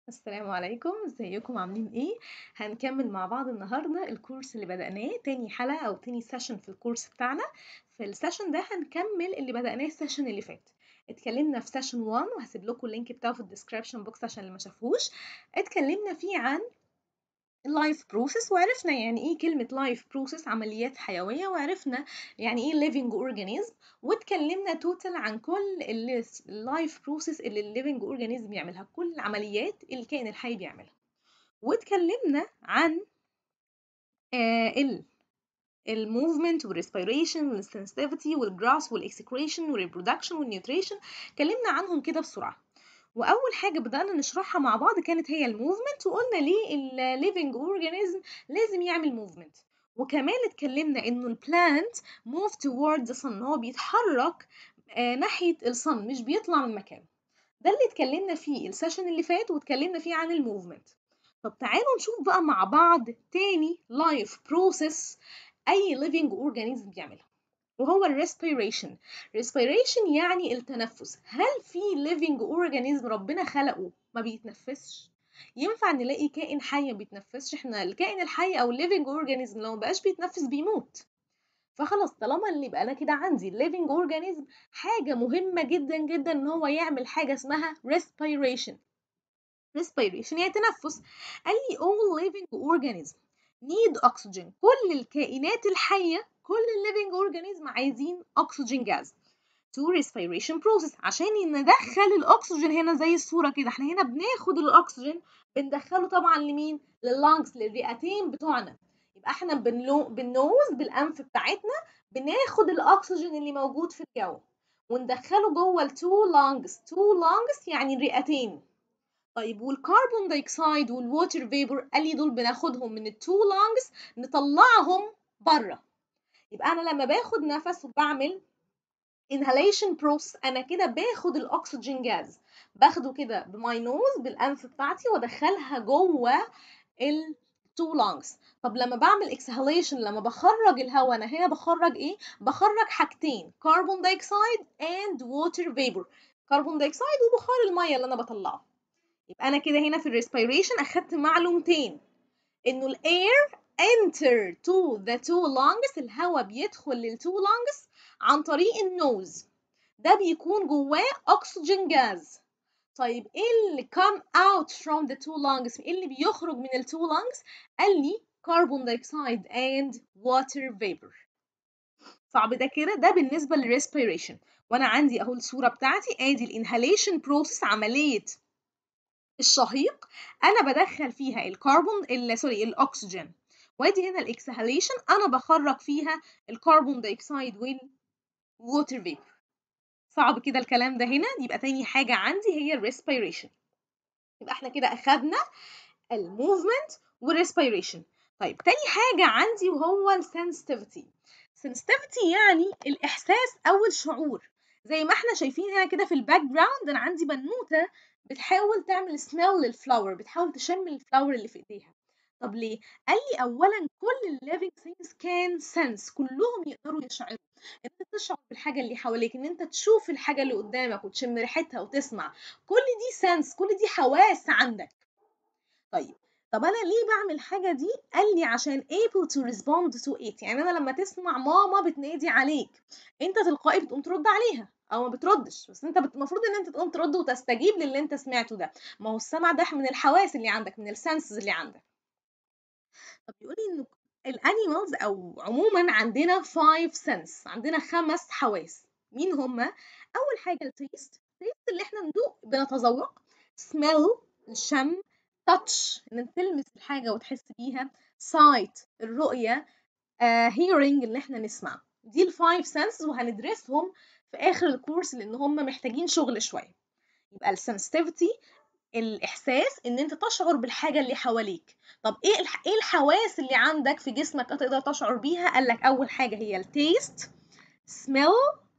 السلام عليكم ازيكم عاملين ايه هنكمل مع بعض النهارده الكورس اللي بدأناه تاني حلقة او تاني سيشن في الكورس بتاعنا في السيشن ده هنكمل اللي بدأناه السيشن اللي فات اتكلمنا في سيشن 1 وهسيب لكم اللينك بتاعه في الديسكربشن بوكس عشان اللي ما شافوش اتكلمنا فيه عن اللايف بروسيس وعرفنا يعني ايه كلمة لايف بروسيس عمليات حيوية وعرفنا يعني ايه living organism واتكلمنا توتال عن كل اللايف بروسيس اللي الليفنج اورجانيزم بيعملها كل العمليات اللي الكائن الحي بيعملها واتكلمنا عن آه ال الموفمنت والريسبيريشن والسنسيتيفيتي والجراس والاكسكريشن والريبرودكشن والنيوتريشن اتكلمنا عنهم كده بسرعه واول حاجه بدانا نشرحها مع بعض كانت هي الموفمنت وقلنا ليه الليفنج اورجانيزم لازم يعمل موفمنت وكمان اتكلمنا انه البلانت موف توورد ذا sun هو بيتحرك آه ناحيه الصن مش بيطلع من مكانه ده اللي اتكلمنا فيه السيشن اللي فات واتكلمنا فيه عن الموفمنت طب تعالوا نشوف بقى مع بعض تاني لايف بروسيس اي living organism بيعملها وهو الريسبيريشن respiration يعني التنفس هل في living organism ربنا خلقه ما بيتنفسش ينفع نلاقي كائن حي ما بيتنفسش احنا الكائن الحي او living organism لو ما بقاش بيتنفس بيموت فخلاص طالما اللي يبقى انا كده عندي living organism حاجه مهمه جدا جدا ان هو يعمل حاجه اسمها respiration respiration يعني تنفس قال لي all living organism need oxygen كل الكائنات الحيه كل الليفنج اورجانيزم عايزين اكسجين جاز to respiration process عشان ندخل الاكسجين هنا زي الصوره كده احنا هنا بناخد الاكسجين بندخله طبعا لمين لللانجز للرئتين بتوعنا يبقى احنا بنلو... بالنوز بالانف بتاعتنا بناخد الاكسجين اللي موجود في الجو وندخله جوه التو لانجز تو لانجز يعني الرئتين طيب والكربون دايوكسيد والووتر فيبر قال لي دول بناخدهم من التو لانجز نطلعهم بره يبقى انا لما باخد نفس وبعمل inhalation process انا كده باخد الاكسجين جاز باخده كده بماي نوز بالانف بتاعتي وادخلها جوه التو لانجز طب لما بعمل exhalation لما بخرج الهواء انا هنا بخرج ايه بخرج حاجتين كربون دايوكسيد and water vapor كربون دايوكسيد وبخار الميه اللي انا بطلعه يبقى انا كده هنا في الريسبيريشن اخدت معلومتين انه الاير enter to the two lungs الهواء بيدخل للتو lungs عن طريق النوز ده بيكون جواه اكسجين جاز طيب ايه اللي come out from the two lungs ايه اللي بيخرج من التو lungs قال لي carbon dioxide and water vapor صعب ده كده ده بالنسبة للريسبيريشن وانا عندي اهو الصورة بتاعتي ادي الانهاليشن بروسيس عملية الشهيق انا بدخل فيها الكربون سوري الاكسجين وادي هنا الاكسهاليشن انا بخرج فيها الكربون دايوكسيد والووتر فيبر صعب كده الكلام ده هنا يبقى تاني حاجة عندي هي الريسبيريشن يبقى احنا كده اخدنا الموفمنت والريسبيريشن طيب تاني حاجة عندي وهو السنسيتيفيتي sensitivity يعني الإحساس أو الشعور زي ما احنا شايفين هنا كده في الباك جراوند أنا عندي بنوتة بتحاول تعمل سميل للفلاور بتحاول تشم الفلاور اللي في ايديها طب ليه؟ قال لي اولا كل الليفنج ثينجز كان سنس كلهم يقدروا يشعروا ان انت تشعر بالحاجه اللي حواليك ان انت تشوف الحاجه اللي قدامك وتشم ريحتها وتسمع كل دي سنس كل دي حواس عندك طيب طب انا ليه بعمل الحاجه دي قال لي عشان able to respond to it يعني انا لما تسمع ماما بتنادي عليك انت تلقائي بتقوم ترد عليها او ما بتردش بس انت المفروض ان انت تقوم ترد وتستجيب للي انت سمعته ده ما هو السمع ده من الحواس اللي عندك من السنسز اللي عندك طب بيقول لي انه الانيمالز او عموما عندنا 5 سنس عندنا خمس حواس مين هما اول حاجه التيست التيست اللي احنا ندوق بنتذوق سميل الشم تاتش ان تلمس الحاجه وتحس بيها سايت الرؤيه هيرنج uh, اللي احنا نسمع دي الفايف سنس وهندرسهم في اخر الكورس لان هم محتاجين شغل شويه يبقى السنسيتيفيتي الاحساس ان انت تشعر بالحاجه اللي حواليك طب ايه ايه الحواس اللي عندك في جسمك تقدر تشعر بيها قال لك اول حاجه هي التيست سميل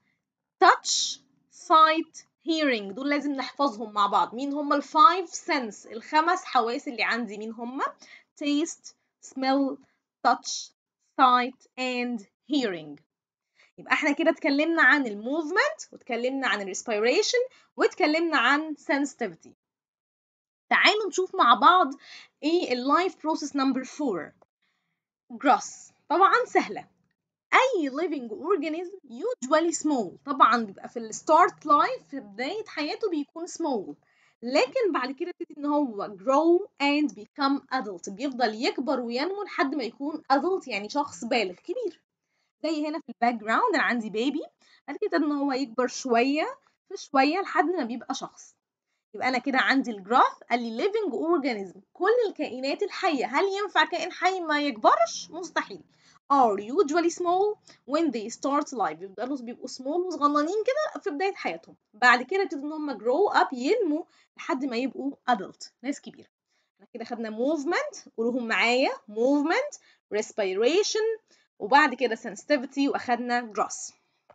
تاتش سايت hearing دول لازم نحفظهم مع بعض مين هم الفايف سنس الخمس حواس اللي عندي مين هم taste smell touch sight and hearing يبقى احنا كده اتكلمنا عن الموفمنت واتكلمنا عن الريسبيريشن واتكلمنا عن sensitivity تعالوا نشوف مع بعض ايه اللايف بروسيس نمبر 4 جراس طبعا سهله اي living organism usually small طبعا بيبقى في الستارت لايف في بدايه حياته بيكون small لكن بعد كده يبتدي ان هو grow and become adult بيفضل يكبر وينمو لحد ما يكون adult يعني شخص بالغ كبير زي هنا في الباك جراوند انا عندي بيبي بعد كده ان هو يكبر شويه في شويه لحد ما بيبقى شخص يبقى انا كده عندي الجراف قال لي living organism كل الكائنات الحيه هل ينفع كائن حي ما يكبرش مستحيل are usually small when they start life بيفضلوا بيبقوا small وصغننين كده في بدايه حياتهم بعد كده يبتدوا ان هم grow up ينمو لحد ما يبقوا adult ناس كبيره احنا كده خدنا movement قولوهم معايا movement respiration وبعد كده sensitivity واخدنا gross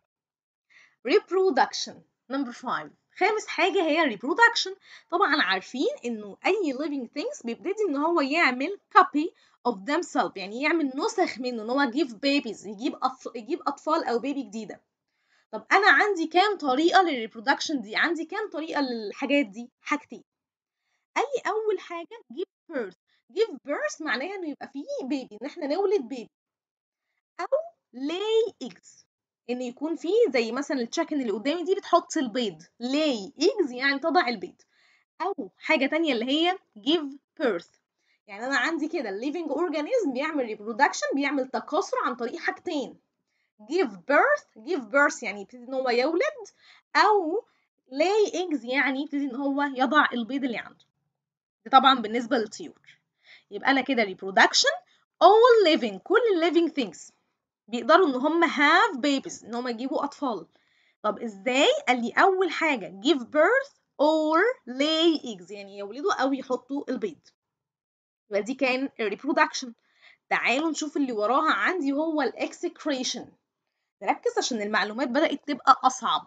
reproduction number 5 خامس حاجة هي reproduction طبعا عارفين انه اي living things بيبتدي ان هو يعمل copy of themselves يعني يعمل نسخ منه ان هو give babies يجيب أطف... يجيب اطفال او بيبي جديدة طب انا عندي كام طريقة للريبرودكشن دي عندي كام طريقة للحاجات دي حاجتين اي اول حاجة give birth give birth معناها انه يبقى فيه بيبي ان احنا نولد بيبي او lay eggs ان يكون فيه زي مثلا التشيكن اللي قدامي دي بتحط البيض lay eggs يعني تضع البيض او حاجه تانية اللي هي give birth يعني انا عندي كده living organism بيعمل reproduction بيعمل تكاثر عن طريق حاجتين give birth give birth يعني يبتدي ان هو يولد او lay eggs يعني يبتدي ان هو يضع البيض اللي عنده دي طبعا بالنسبه للطيور يبقى انا كده reproduction all living كل living things بيقدروا ان هم have babies ان هم يجيبوا اطفال طب ازاي قال لي اول حاجه give birth or lay eggs يعني يولدوا او يحطوا البيض يبقى دي كان reproduction تعالوا نشوف اللي وراها عندي وهو الاكسكريشن نركز عشان المعلومات بدأت تبقى أصعب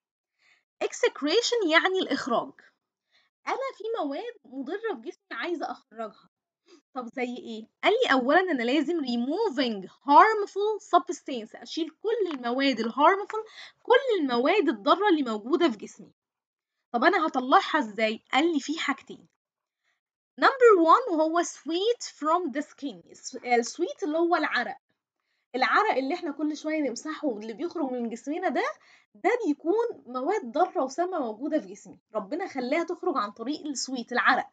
excretion يعني الإخراج أنا في مواد مضرة في جسمي عايزة أخرجها طب زي ايه؟ قال لي اولا انا لازم removing harmful substance اشيل كل المواد الهارمفul كل المواد الضاره اللي موجوده في جسمي طب انا هطلعها ازاي؟ قال لي في حاجتين نمبر 1 وهو sweat from the skin السويت اللي هو العرق العرق اللي احنا كل شويه نمسحه واللي بيخرج من جسمنا ده ده بيكون مواد ضاره وسامه موجوده في جسمي ربنا خلاها تخرج عن طريق السويت العرق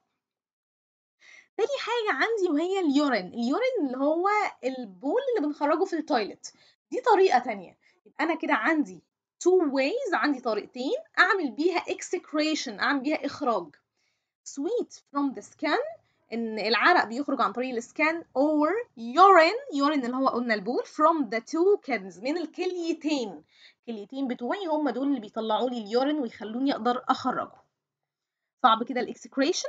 تاني حاجة عندي وهي اليورين اليورين اللي هو البول اللي بنخرجه في التويلت دي طريقة تانية يبقى أنا كده عندي two ways عندي طريقتين أعمل بيها excretion أعمل بيها إخراج sweat from the skin إن العرق بيخرج عن طريق السكان or urine urine اللي هو قلنا البول from the two kidneys من الكليتين الكليتين بتوعي هم دول اللي بيطلعوا لي اليورين ويخلوني أقدر أخرجه صعب كده الاكسكريشن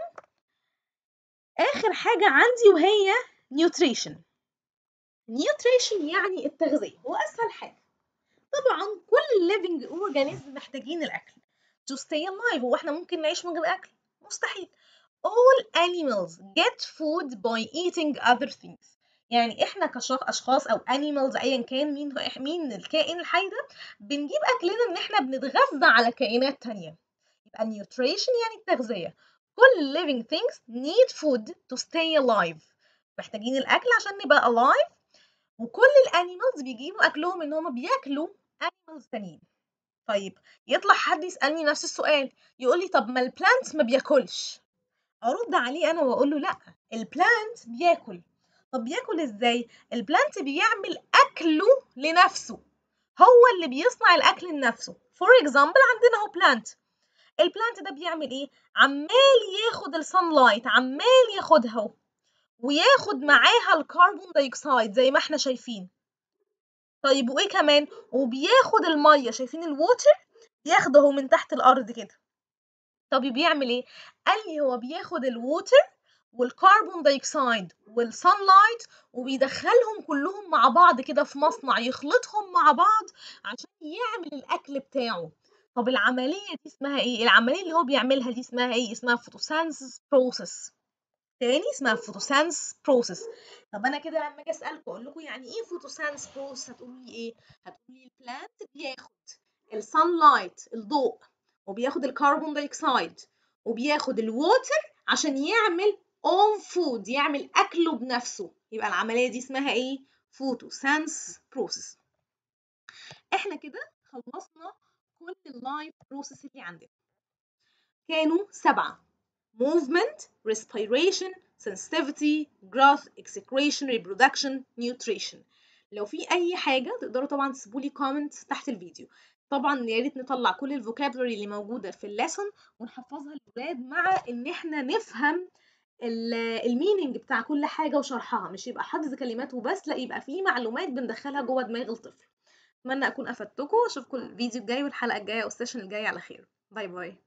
آخر حاجة عندي وهي nutrition nutrition يعني التغذية هو أسهل حاجة طبعا كل living organism محتاجين الأكل to stay alive هو احنا ممكن نعيش من غير أكل مستحيل all animals get food by eating other things يعني احنا كاشخاص او animals ايا كان مين مين الكائن الحي ده بنجيب اكلنا ان احنا بنتغذى على كائنات تانية يبقى nutrition يعني التغذية كل living things need food to stay alive محتاجين الأكل عشان نبقى alive وكل الانيمالز بيجيبوا أكلهم إن هما بياكلوا animals تانيين طيب يطلع حد يسألني نفس السؤال يقول لي طب ما البلانت ما بياكلش أرد عليه أنا وأقول له لأ البلانت بياكل طب بياكل إزاي؟ البلانت بيعمل أكله لنفسه هو اللي بيصنع الأكل لنفسه فور example عندنا هو بلانت البلانت ده بيعمل ايه عمال ياخد السان لايت عمال ياخدها اهو وياخد معاها الكربون دايوكسيد زي ما احنا شايفين طيب وايه كمان وبياخد الميه شايفين الووتر بياخده اهو من تحت الارض كده طب بيعمل ايه قال لي هو بياخد الووتر والكربون دايوكسيد والسان لايت وبيدخلهم كلهم مع بعض كده في مصنع يخلطهم مع بعض عشان يعمل الاكل بتاعه طب العملية دي اسمها ايه؟ العملية اللي هو بيعملها دي اسمها ايه؟ اسمها photosynthesis process تاني اسمها photosynthesis process طب انا كده لما اجي اسالكم اقول لكم يعني ايه photosynthesis process هتقولوا لي ايه؟ هتقولوا لي البلانت بياخد السان لايت الضوء وبياخد الكربون دايوكسيد وبياخد الووتر عشان يعمل own food يعمل أكله بنفسه يبقى العملية دي اسمها إيه؟ photosynthesis process إحنا كده خلصنا كل اللايف بروسيس اللي عندنا كانوا سبعة movement respiration sensitivity growth excretion reproduction nutrition لو في اي حاجه تقدروا طبعا تسيبوا لي كومنت تحت الفيديو طبعا يا ريت نطلع كل الفوكابولري اللي موجوده في الليسون ونحفظها للولاد مع ان احنا نفهم الميننج بتاع كل حاجه وشرحها مش يبقى حفظ كلمات وبس لا يبقى في معلومات بندخلها جوه دماغ الطفل اتمنى اكون افدتكم اشوفكم الفيديو الجاي والحلقه الجايه والسيشن الجاي على خير باي باي